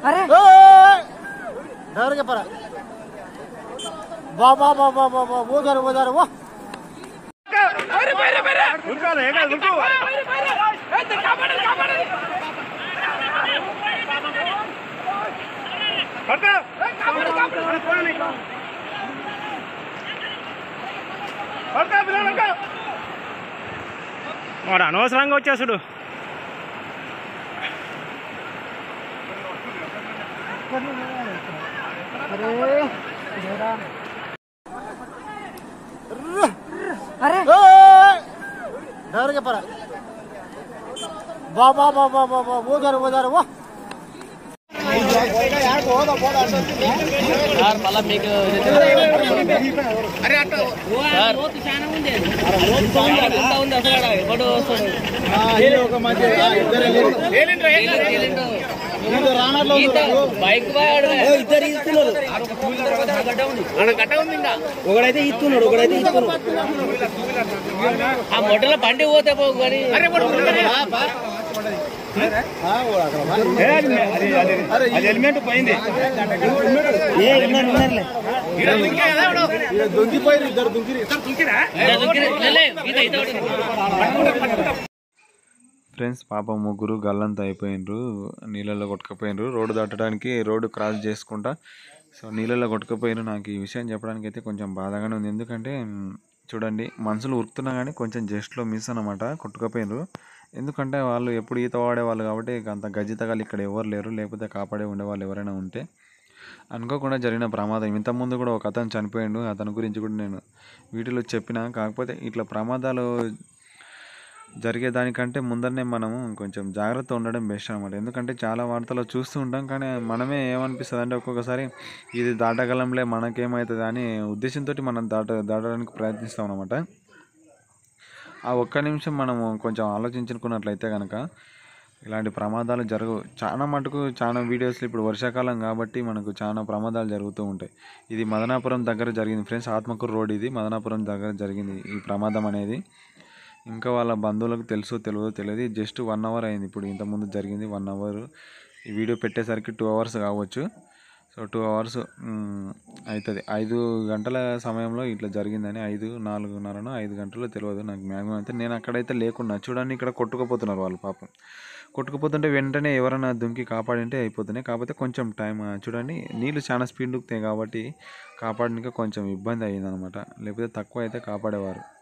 अरे डर के पड़ा वाह वाह वाह वाह वाह वाह वो उधर वो उधर वो వాడు అనవసరంగా వచ్చేసుడు अरे डर के पड़ा वाह वाह वाह वाह वाह वाह वो उधर वो उधर वो ఒకడైతే ఇస్తున్నాడు ఒకడైతే ఇస్తున్నాడు ఆ మొట్టలో బండి పోతే పోకు కానీ అది హెల్మెట్ పోయింది ఏ ఉన్నారు ఉన్నారులే దొంగిపోయి ఇద్దరు దుంకిరి ఫ్రెండ్స్ పాప ముగ్గురు గల్లంత అయిపోయినరు నీళ్ళల్లో కొట్టుకుపోయినరు రోడ్డు దాటడానికి రోడ్డు క్రాస్ చేసుకుంటా సో నీళ్ళల్లో కొట్టుకుపోయినరు నాకు ఈ విషయం చెప్పడానికి అయితే కొంచెం బాధగానే ఉంది ఎందుకంటే మ్, చూడండి మనుషులు ఉరుకుతున్నా కానీ కొంచెం జస్ట్లో మిస్ అనమాట కొట్టుకుపోయినరు ఎందుకంటే వాళ్ళు ఎప్పుడు ఈత వాడేవాళ్ళు కాబట్టి ఇక అంత గజ్జి తగాలి ఇక్కడ ఎవరు లేరు లేకపోతే కాపాడే ఉండేవాళ్ళు ఎవరైనా ఉంటే అనుకోకుండా జరిగిన ప్రమాదం ఇంతకుముందు కూడా ఒక అతను చనిపోయిండు అతని గురించి కూడా నేను వీటిలో చెప్పిన కాకపోతే ఇట్లా ప్రమాదాలు జరిగేదానికంటే ముందరనే మనము కొంచెం జాగ్రత్త ఉండడం బెస్ట్ అనమాట ఎందుకంటే చాలా వార్తలు చూస్తూ ఉంటాం కానీ మనమే ఏమనిపిస్తుంది అంటే ఒక్కొక్కసారి ఇది దాటగలంలే మనకేమవుతుంది అని ఉద్దేశంతో మనం దాట దాటడానికి ప్రయత్నిస్తాం అనమాట ఆ ఒక్క నిమిషం మనము కొంచెం ఆలోచించుకున్నట్లయితే కనుక ఇలాంటి ప్రమాదాలు జరగవు చాలా మటుకు చాలా వీడియోస్లో ఇప్పుడు వర్షాకాలం కాబట్టి మనకు చాలా ప్రమాదాలు జరుగుతూ ఉంటాయి ఇది మదనాపురం దగ్గర జరిగింది ఫ్రెండ్స్ ఆత్మకూరు రోడ్ ఇది మదనాపురం దగ్గర జరిగింది ఈ ప్రమాదం అనేది ఇంకా వాళ్ళ బంధువులకు తెలుసో తెలియదో తెలియదు జస్ట్ వన్ అవర్ అయింది ఇప్పుడు ఇంతకుముందు జరిగింది వన్ అవర్ ఈ వీడియో పెట్టేసరికి టూ అవర్స్ కావచ్చు సో టూ అవర్స్ అవుతుంది ఐదు గంటల సమయంలో ఇట్లా జరిగిందని ఐదు నాలుగున్నరనో ఐదు గంటలు తెలియదు నాకు మ్యాక్సిమం అయితే నేను అక్కడైతే లేకున్నా చూడండి ఇక్కడ కొట్టుకుపోతున్నారు వాళ్ళు పాపం కొట్టుకుపోతుంటే వెంటనే ఎవరైనా దుంకి కాపాడింటే అయిపోతున్నాయి కాకపోతే కొంచెం టైం ఆ, చూడండి నీళ్ళు చాలా స్పీడ్ దుక్కుతాయి కాబట్టి కాపాడడానికి కొంచెం ఇబ్బంది అయ్యిందనమాట లేకపోతే తక్కువ అయితే కాపాడేవారు